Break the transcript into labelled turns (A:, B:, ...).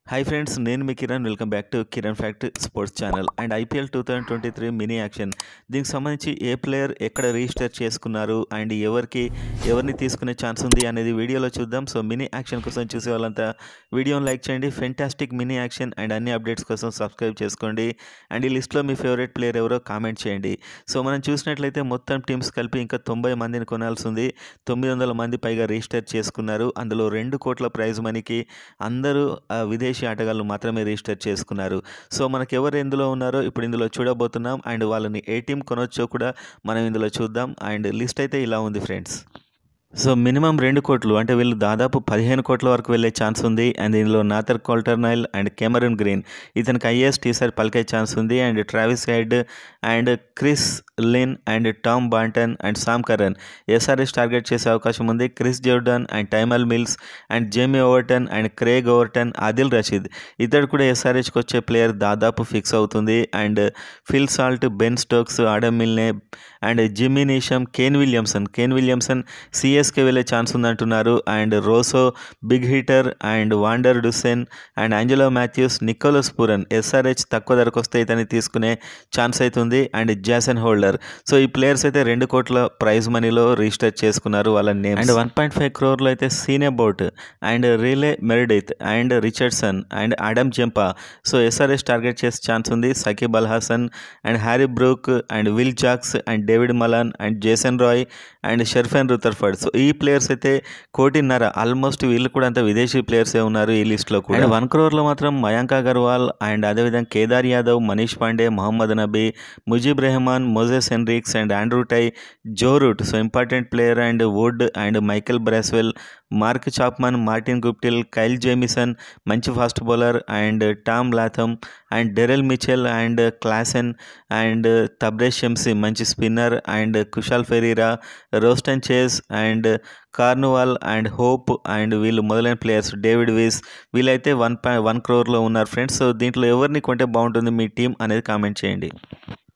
A: hi friends నేను మీ Kiran welcome back to Kiran fact sports channel and IPL two thousand twenty three mini auction దీనికి సంబంధించి ఏ player ఎక్కడ రిజిస్టర్ చేసుకున్నారు అండ్ ఎవరికి ఎవరిని తీసుకునే ఛాన్స్ ఉంది అనేది వీడియోలో చూద్దాం సో మినీ యాక్షన్ కోసం చూసే వాళ్ళంతా వీడియోని లైక్ చేయండి ఫెంటాస్టిక్ మినీ యాక్షన్ అండ్ అన్ని అప్డేట్స్ కోసం సబ్స్క్రైబ్ చేసుకోండి అండ్ ఈ లిస్ట్లో మీ ఫేవరెట్ ప్లేయర్ ఎవరో కామెంట్ చేయండి సో మనం చూసినట్లయితే మొత్తం టీమ్స్ కలిపి ఇంకా తొంభై మందిని కొనాల్సి ఉంది తొమ్మిది వందల మంది పైగా రిజిస్టర్ చేసుకున్నారు అందులో రెండు కోట్ల ప్రైజ్ మనీకి అందరూ ఆ, విదేశీ ఆటగాళ్ళు మాత్రమే రిజిస్టర్ చేసుకున్నారు సో మనకు ఎవరు ఎందులో ఉన్నారో ఇప్పుడు ఇందులో చూడబోతున్నాం అండ్ వాళ్ళని ఏ టీం కొనొచ్చో కూడా మనం ఇందులో చూద్దాం అండ్ లిస్ట్ అయితే ఇలా ఉంది ఫ్రెండ్స్ సో మినిమం రెండు కోట్లు అంటే వీళ్ళు దాదాపు పదిహేను కోట్ల వరకు వెళ్ళే ఛాన్స్ ఉంది అండ్ ఇందులో Nathan Coulter Nile and Cameron Green ఇతనికి హైయెస్ట్ ఈసారి పలికే ఛాన్స్ ఉంది and Travis Head and Chris Lynn and Tom Banton and Sam Curran SRH target చేసే అవకాశం ఉంది Chris Jordan and Tymal Mills and Jamie Overton and Craig Overton Adil Rashid ఇతడు కూడా ఎస్ఆర్హెచ్కి వచ్చే ప్లేయర్ దాదాపు ఫిక్స్ అవుతుంది and Phil Salt Ben Stokes Adam Milne and Jimmy Neesham Kane Williamson Kane Williamson CSK వెళ్ళే ఛాన్స్ ఉందంటున్నారు and Rossouw big hitter and van der Dussen and Angelo Mathews Nicholas Pooran SRH తక్కువ ధరకు వస్తే ఇతన్ని తీసుకునే chance అవుతుంది and Jason Holder so ఈ players అయితే రెండు కోట్ల ప్రైజ్ మనీలో రిజిస్టర్ చేసుకున్నారు వాళ్ళ name and one point five క్రోర్లో అయితే Sean Abbott and Riley Meredith and Richardson and Adam Zampa so SRH target చేసే ఛాన్స్ ఉంది Shakib Al Hasan and Harry Brook and Will Jacks and David Malan and Jason Roy and Sherfane Rutherford so ఈ players అయితే కోటిన్నర almost వీళ్ళు కూడా అంత విదేశీ ప్లేయర్సే ఉన్నారు ఈ లిస్ట్లో కూడా అండ్ వన్ క్రోర్లో మాత్రం మయాంక్ అగర్వాల్ అండ్ అదేవిధంగా Kedar Yadav Manish Pandey Mohammad Nabi Mujeeb Rahman Moises Henriques and Andrew Tye Joe Root so important player and Wood and Michael Bracewell Mark Chapman Martin Guptill Kyle Jamieson మంచి fast bowler and Tom Latham and Daryl Mitchell and Klaasen and Tabraiz Shamsi మంచి spinner and Kusal Perera Roston Chase and Cornwall and Hope and వీళ్ళు మొదలైన players David వీస్ వీళ్ళైతే one point one క్రోర్లో ఉన్నారు friends so దీంట్లో ఎవరిని కొంటే బాగుంటుంది మీ టీం అనేది కామెంట్ చేయండి